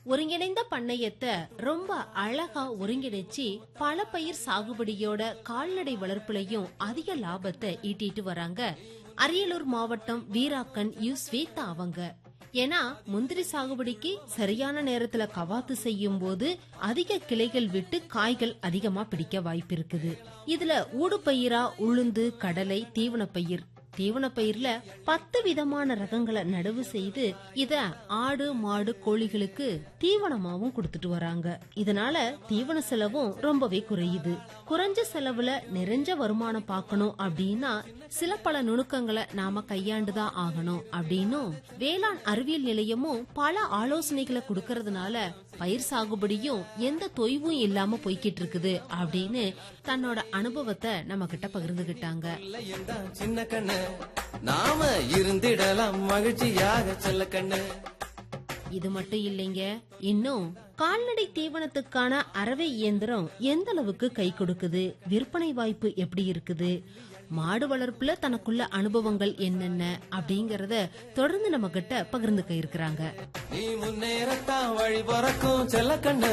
ஒருங்கிணைந்த பண்ணையத்தை ரொம்ப அழகா ஒருங்கிணைச்சு பல பயிர் சாகுபடியோட கால்நடை வளர்ப்புலையும் அதிக லாபத்தை ஈட்டிட்டு வராங்க அரியலூர் மாவட்டம் வீராக்கன் யு ஸ்வேதா அவங்க ஏன்னா முந்திரி சாகுபடிக்கு சரியான நேரத்துல கவாத்து செய்யும் போது அதிக கிளைகள் விட்டு காய்கள் அதிகமா பிடிக்க வாய்ப்பு இருக்குது இதுல ஊடுபயிரா உளுந்து கடலை தீவனப்பயிர் தீவனப்பயிர்ல பத்து விதமான ரகங்களை நடவு செய்து இத ஆடு மாடு கோழிகளுக்கு தீவனமாவும் கொடுத்துட்டு வராங்க இதனால தீவன செலவும் ரொம்பவே குறையுது குறைஞ்ச செலவுல நிறைஞ்ச வருமானம் பார்க்கணும் அப்படின்னா சில பல நுணுக்கங்களை நாம கையாண்டுதான் ஆகணும் அப்படின்னும் வேளாண் அறிவியல் நிலையமும் பல ஆலோசனைகளை கொடுக்கறதுனால பயிர் சாகுபடியும் எந்த தொய்வும் இல்லாம போய்கிட்டு இருக்குது அப்படின்னு தன்னோட அனுபவத்தை நம்ம கிட்ட பகிர்ந்துகிட்டாங்க இல்லையென்றால் சின்ன கண்ணு நாம இருந்திடலாம் மகிழ்ச்சியாக செல்ல கண்ணு இது மட்டும் இல்லைங்க இன்னும் கால்நடை தீவனத்துக்கான அரவை இயந்திரம் எந்த அளவுக்கு கை கொடுக்குது விற்பனை வாய்ப்பு எப்படி இருக்குது மாடு வளர்ப்புல தனக்குள்ள அனுபவங்கள் என்னென்ன அப்படிங்கறத தொடர்ந்து நம்ம கிட்ட பகிர்ந்துக்க இருக்கிறாங்க நீ முன்னேறத்தான் வழி பிறக்கும் செல்ல கண்ணு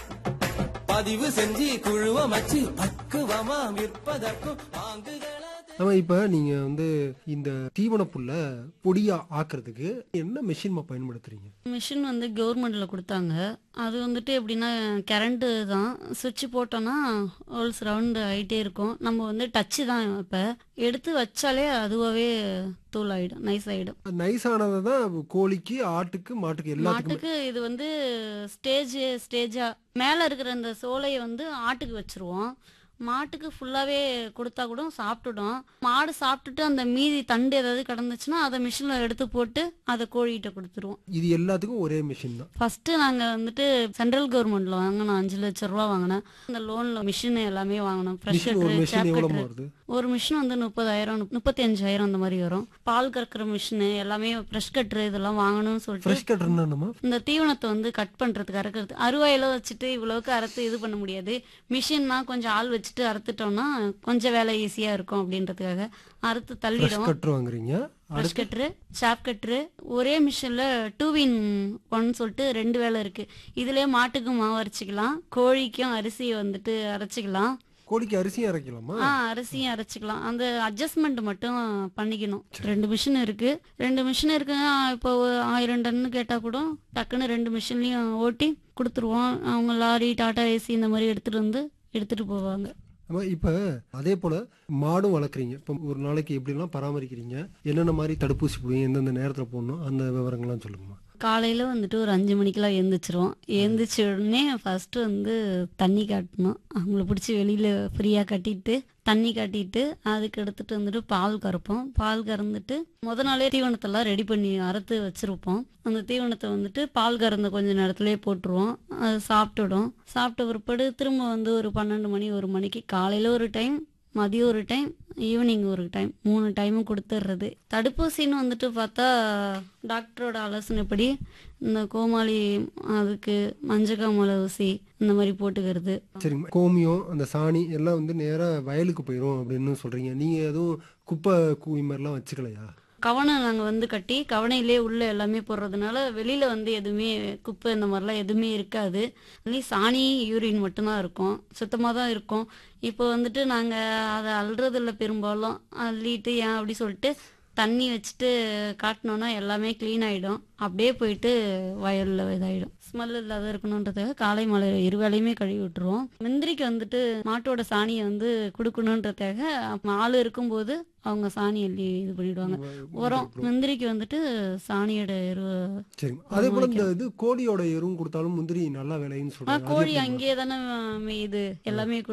பதிவு செஞ்சு குழுவ மச்சு பக்குவமா விற்பதற்கும் வாங்குகள ஆமா இப்ப நீங்க வந்து இந்த தீவன புல்ல பொடியா ஆக்குறதுக்கு என்ன மெஷின்மா பயன்படுத்துறீங்க மிஷின் வந்து கவர்மெண்ட்ல கொடுத்தாங்க அது வந்துட்டு எப்படின்னா கரண்ட்டு தான் சுவிட்ச் போட்டோம்னா ஹோல்ஸ் ரவுண்டு ஆகிட்டே இருக்கும் நம்ம வந்து டச்சு தான் இப்போ எடுத்து வச்சாலே அதுவாகவே தூள் ஆயிடும் நைஸ் ஆயிடும் நைஸ் ஆனதை தான் கோழிக்கு ஆட்டுக்கு மாட்டுக்கு எல்லாத்துக்குமே மாட்டுக்கு இது வந்து ஸ்டேஜ் ஸ்டேஜா மேலே இருக்கிற அந்த சோலையை வந்து ஆட்டுக்கு வச்சிருவோம் மாட்டுக்கு ஃபுல்லாவே கொடுத்தா கூட சாப்பிட்டுடும் மாடு சாப்பிட்டுட்டு அந்த மீதி தண்டு ஏதாவது கிடந்துச்சுன்னா அதை மிஷின்ல எடுத்து போட்டு அதை கோழிகிட்ட கொடுத்துருவோம் இது எல்லாத்துக்கும் ஒரே மிஷின் தான் ஃபர்ஸ்ட் நாங்க வந்துட்டு சென்ட்ரல் கவர்மெண்ட்ல வாங்கினோம் அஞ்சு லட்சம் ரூபா வாங்கினேன் அந்த லோன்ல மிஷின் எல்லாமே வாங்கினோம் ஃப்ரெஷ் மிஷின் ஒரு மிஷின் எவ்வளவு வருது ஒரு மிஷின் வந்து முப்பதாயிரம் முப்பத்தி அஞ்சாயிரம் அந்த மாதிரி வரும் பால் கறக்கிற மிஷின் எல்லாமே ஃப்ரெஷ் கட்டுரு இதெல்லாம் வாங்கணும்னு சொல்லிட்டு ஃப்ரெஷ் கட்டர்னா என்னம்மா இந்த தீவனத்தை வந்து கட் பண்றதுக்கு அறுக்கிறது அறுவாயில வச்சுட்டு இவ்வளவுக்கு அறுத்து இது பண்ண முடியாது மிஷின்னா கொஞ்சம் ஆள் வச்சுட்டு அறுத்துட்டோம்னா கொஞ்சம் வேலை ஈஸியா இருக்கும் அப்படின்றதுக்காக அறுத்து ஃப்ரெஷ் தள்ளிடும் கட்டர் வாங்குறீங்க ப்ரஷ் கட்ரு சாப் கட்ரு ஒரே மிஷின்ல டூ இன் ஒன் சொல்லிட்டு ரெண்டு வேலை இருக்கு இதுலயே மாட்டுக்கு மாவு அரைச்சிக்கலாம் கோழிக்கும் அரிசி வந்துட்டு அரைச்சிக்கலாம் கோழிக்கு அரிசியும் அரைக்கலாமா ஆ அரிசியும் அரைச்சிக்கலாம் அந்த அட்ஜஸ்ட்மெண்ட் மட்டும் பண்ணிக்கணும் ரெண்டு மிஷின் இருக்கு ரெண்டு மிஷின் இருக்கு ஆ, இப்போ ஒரு ஆயிரம் டன்னு கேட்டா கூட டக்குன்னு ரெண்டு மிஷின்லயும் ஓட்டி கொடுத்துருவோம் அவங்க லாரி டாடா ஏசி இந்த மாதிரி எடுத்துட்டு வந்து எடுத்துட்டு போவாங்க ஆமா இப்ப அதே போல மாடும் வளர்க்குறீங்க இப்ப ஒரு நாளைக்கு எப்படிலாம் பராமரிக்கிறீங்க என்னென்ன மாதிரி தடுப்பூசி போடுவீங்க எந்தெந்த நேரத்துல போடணும் அந்த விவரங்கள்லாம் சொல்லுங்கம்மா காலையில வந்துட்டு ஒரு அஞ்சு மணிக்கெல்லாம் எழுந்திரிச்சிருவோம் எழுந்திரிச்ச உடனே ஃபர்ஸ்ட் வந்து தண்ணி காட்டணும் அவங்கள பிடிச்சி வெளியில ஃப்ரீயா கட்டிட்டு தண்ணி காட்டிட்டு அதுக்கு எடுத்துட்டு வந்துட்டு பால் கறப்போம் பால் கறந்துட்டு முத நாளே தீவனத்தெல்லாம் ரெடி பண்ணி அறுத்து வச்சிருப்போம் அந்த தீவனத்தை வந்துட்டு பால் கறந்த கொஞ்ச நேரத்திலேயே போட்டுருவோம் அது சாப்பிட்டுடும் சாப்பிட்ட பிற்பாடு திரும்ப வந்து ஒரு பன்னெண்டு மணி ஒரு மணிக்கு காலையில ஒரு டைம் மதியம் ஒரு டைம் ஈவினிங் ஒரு டைம் மூணு டைமும் கொடுத்துட்றது தடுப்பூசின்னு வந்துட்டு பார்த்தா டாக்டரோட ஆலோசனைப்படி இந்த கோமாளி அதுக்கு மஞ்சக்காமலை ஊசி இந்த மாதிரி போட்டுக்கிறது சரிங்க கோமியம் அந்த சாணி எல்லாம் வந்து நேரா வயலுக்கு போயிடும் அப்படின்னு சொல்றீங்க நீங்க எதுவும் குப்பை கூவி மாதிரிலாம் வச்சுக்கலையா கவனை நாங்கள் வந்து கட்டி கவனையிலே உள்ள எல்லாமே போடுறதுனால வெளியில வந்து எதுவுமே குப்பை இந்த மாதிரிலாம் எதுவுமே இருக்காது only சாணி யூரின் மட்டும்தான் இருக்கும் சுத்தமாக தான் இருக்கும் இப்போ வந்துட்டு நாங்கள் அதை அல்றதில்ல பெரும்பாலும் அள்ளிட்டு ஏன் அப்படி சொல்லிட்டு தண்ணி வச்சுட்டு காட்டினோன்னா எல்லாமே க்ளீன் ஆகிடும் அப்படியே போயிட்டு வயலில் இதாயிடும் ஸ்மெல் இல்லாத இருக்கணுன்றதுக்காக காலை மாலை இரு வேளையுமே கழுவி விட்டுருவோம் முந்திரிக்கு வந்துட்டு மாட்டோட சாணியை வந்து கொடுக்கணுன்றதுக்காக ஆள் இருக்கும்போது அவங்க சாணி அள்ளி இது பண்ணிடுவாங்க உரம் முந்திரிக்கு வந்துட்டு சாணியோட எருவு சரிங்க அதே போல இந்த இது கோழியோட எருவும் கொடுத்தாலும் முந்திரி நல்லா விளையுன்னு ஆ, சொல்றாங்க அது கோழி எப்படிம்மா? அங்கேயே தானே மேயுது எல்லாமே